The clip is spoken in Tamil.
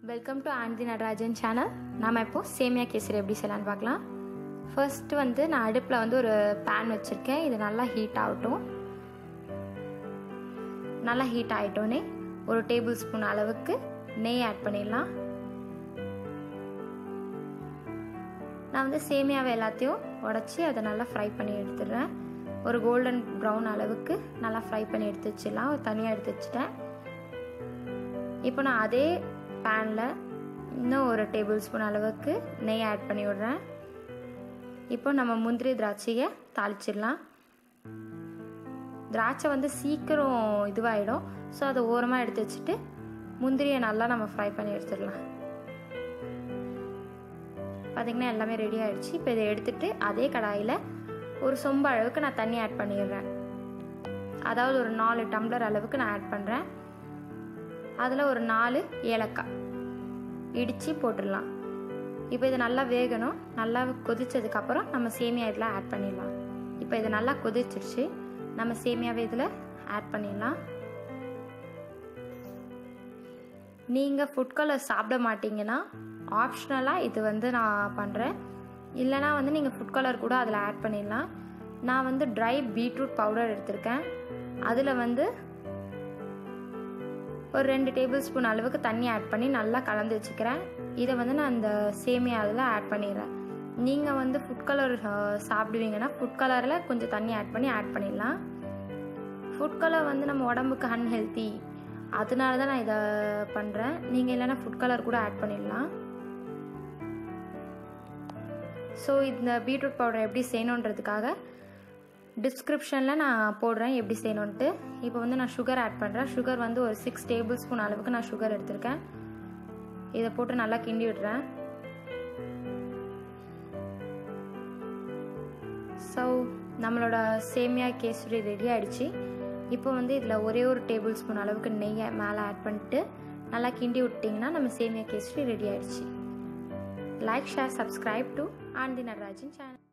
welcome to aunty Natarajan channel நாம் இப்போது சேமியா கேசரி எப்படி செய்யலான்னு பார்க்கலாம் ஃபர்ஸ்ட் வந்து நான் அடுப்பில் வந்து ஒரு பேன் வச்சுருக்கேன் இது நல்லா ஹீட் ஆகட்டும் நல்லா ஹீட் ஆகிட்டோன்னே ஒரு டேபிள் ஸ்பூன் அளவுக்கு நெய் ஆட் பண்ணிடலாம் நான் வந்து சேமியாவை எல்லாத்தையும் உடச்சி அதை நல்லா ஃப்ரை பண்ணி எடுத்துடுறேன் ஒரு கோல்டன் ப்ரௌன் அளவுக்கு நல்லா ஃப்ரை பண்ணி எடுத்து வச்சிடலாம் ஒரு தனியாக எடுத்து வச்சுட்டேன் இப்போ நான் அதே பேனில் இன்னும் ஒரு டேபிள் ஸ்பூன் அளவுக்கு நெய் ஆட் பண்ணி விடுறேன் இப்போ நம்ம முந்திரி திராட்சையை தாளிச்சிடலாம் திராட்சை வந்து சீக்கிரம் இதுவாகிடும் ஸோ அதை ஓரமாக எடுத்து வச்சுட்டு முந்திரியை நல்லா நம்ம ஃப்ரை பண்ணி எடுத்துடலாம் பார்த்திங்கன்னா எல்லாமே ரெடி ஆகிடுச்சு இப்போ இதை எடுத்துகிட்டு அதே கடாயில் ஒரு சொம்பு அளவுக்கு நான் தண்ணி ஆட் பண்ணிடுறேன் அதாவது ஒரு நாலு டம்ளர் அளவுக்கு நான் ஆட் பண்ணுறேன் அதில் ஒரு நாலு ஏலக்காய் இடித்து போட்டுடலாம் இப்போ இது நல்லா வேகணும் நல்லா கொதிச்சதுக்கப்புறம் நம்ம சேமியா இதில் ஆட் பண்ணிடலாம் இப்போ இது நல்லா கொதிச்சிருச்சு நம்ம சேமியாவை இதில் ஆட் பண்ணிடலாம் நீங்கள் ஃபுட் கலர் சாப்பிட மாட்டீங்கன்னா ஆப்ஷனலாக இது வந்து நான் பண்ணுறேன் இல்லைனா வந்து நீங்கள் ஃபுட் கலர் கூட அதில் ஆட் பண்ணிடலாம் நான் வந்து ட்ரை பீட்ரூட் பவுடர் எடுத்திருக்கேன் அதில் வந்து ஒரு ரெண்டு டேபிள் ஸ்பூன் அளவுக்கு தண்ணி ஆட் பண்ணி நல்லா கலந்து வச்சுக்கிறேன் இதை வந்து நான் இந்த சேமியா அதில் ஆட் பண்ணிடுறேன் நீங்கள் வந்து ஃபுட் கலர் சாப்பிடுவீங்கன்னா ஃபுட் கலரில் கொஞ்சம் தண்ணி ஆட் பண்ணி ஆட் பண்ணிடலாம் ஃபுட் கலர் வந்து நம்ம உடம்புக்கு அன்ஹெல்த்தி அதனால தான் நான் இதை பண்ணுறேன் நீங்கள் இல்லைன்னா ஃபுட் கலர் கூட ஆட் பண்ணிடலாம் ஸோ இந்த பீட்ரூட் பவுடர் எப்படி செய்யணுன்றதுக்காக டிஸ்கிரிப்ஷனில் நான் போடுறேன் எப்படி செய்யணுன்ட்டு இப்போ வந்து நான் சுகர் ஆட் பண்ணுறேன் சுகர் வந்து ஒரு சிக்ஸ் டேபிள் ஸ்பூன் அளவுக்கு நான் சுகர் எடுத்திருக்கேன் இதை போட்டு நல்லா கிண்டி விடுறேன் ஸோ நம்மளோட சேமியா கேசரி ரெடி ஆகிடுச்சு இப்போ வந்து இதில் ஒரே ஒரு டேபிள் ஸ்பூன் அளவுக்கு நெய்யை மேலே ஆட் பண்ணிட்டு நல்லா கிண்டி விட்டிங்கன்னா நம்ம சேமியா கேசரி ரெடி ஆகிடுச்சு like share subscribe to aunty Natarajan channel